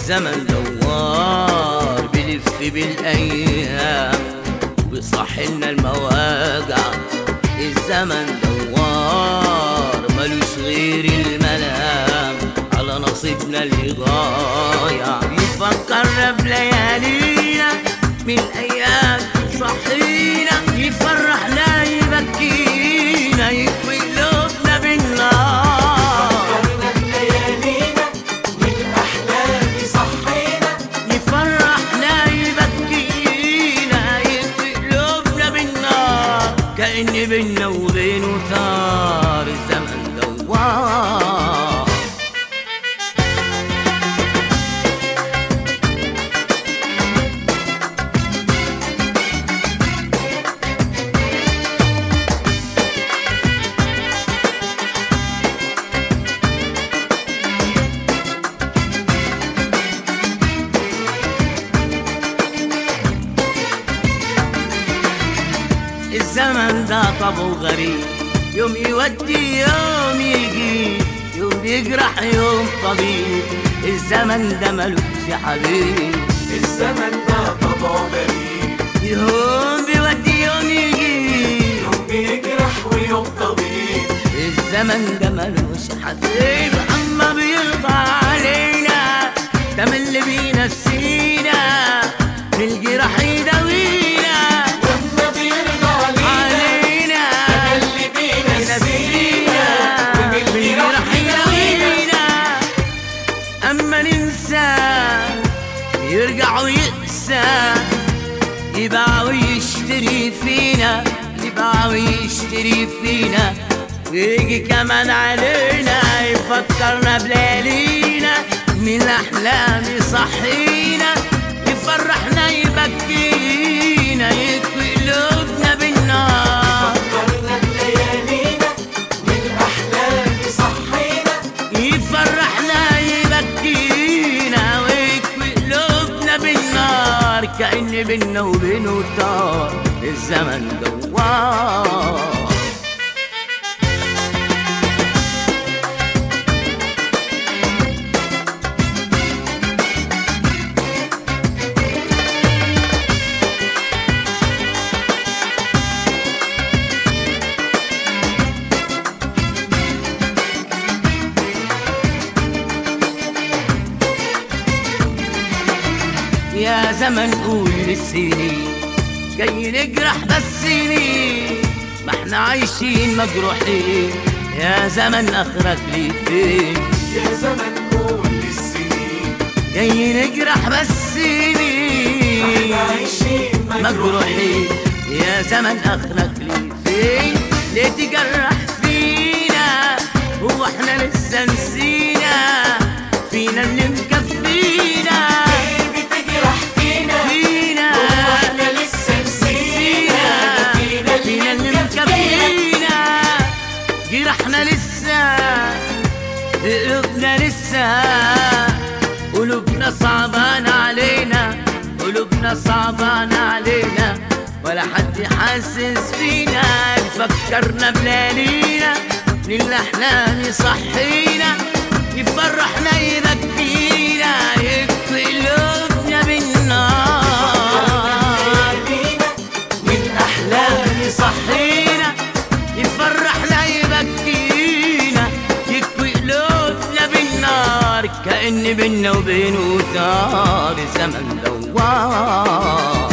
الزمن دوار بلف بالايام وبيصحلنا المواجع الزمن دوار ملوش غير الملام على نصيبنا اللي ضايع يفكرنا بليالينا من الايام صحينا يفرحنا يبكينا يكوي قلوبنا بالنار فكرنا بليالينا من أحلام صحينا يفرحنا يبكينا يكفي قلوبنا بالنار كأن بينا وبينه تار الزمن دوار الزمن ده طبعه غريب يوم يودي يوم يجي يوم بيجرح يوم طبيب الزمن ده ملوش حبيب الزمن ده طبعه غريب يوم بيودي يوم يجي يوم بيجرح ويوم طبيب الزمن ده ملوش حبيب اما بيرضى علينا ده من اللي بينسينا من الجراح يداوينا لما بيرضى علينا علينا اللي بينسينا ينسينا ومن اللي راح بالجراح يداوينا يداوينا اما ننسى يرجع ويقسى يباع ويشتري فينا يباع ويشتري فينا ويجي كمان علينا يفكرنا بليالينا من الاحلام يصحينا يفرحنا يبكينا يكوي قلوبنا بالنار فكرنا بليالينا من أحلام صحينا يفرحنا يبكينا ويكوي قلوبنا بالنار كأن بينا وبينه طار الزمن دوار يا زمن قول للسنين جاي نجرح بس سنين ما احنا عايشين مجروحين يا زمن اخرك لي فين يا زمن قول للسنين جاي نجرح بس سنين احنا عايشين مجروحين يا زمن اخرك لي فين ليه تجرح فينا هو احنا لسه نسينا فينا اللي مكفينا ليه بتجرح فينا فينا واحنا لسه نسينا فينا فينا اللي مكفينا جرحنا لسه قلوبنا لسه قلوبنا صعبان علينا قلوبنا صعبان علينا ولا حد حاسس فينا يفكرنا بليالينا من الأحلام يصحينا يفرحنا يبكينا يكفي قلوبنا بالنار لينا من أحلام لا يصحينا يفرحنا يبكينا يكوي قلوبنا بالنار كأن بينا وبينه دار زمن دوار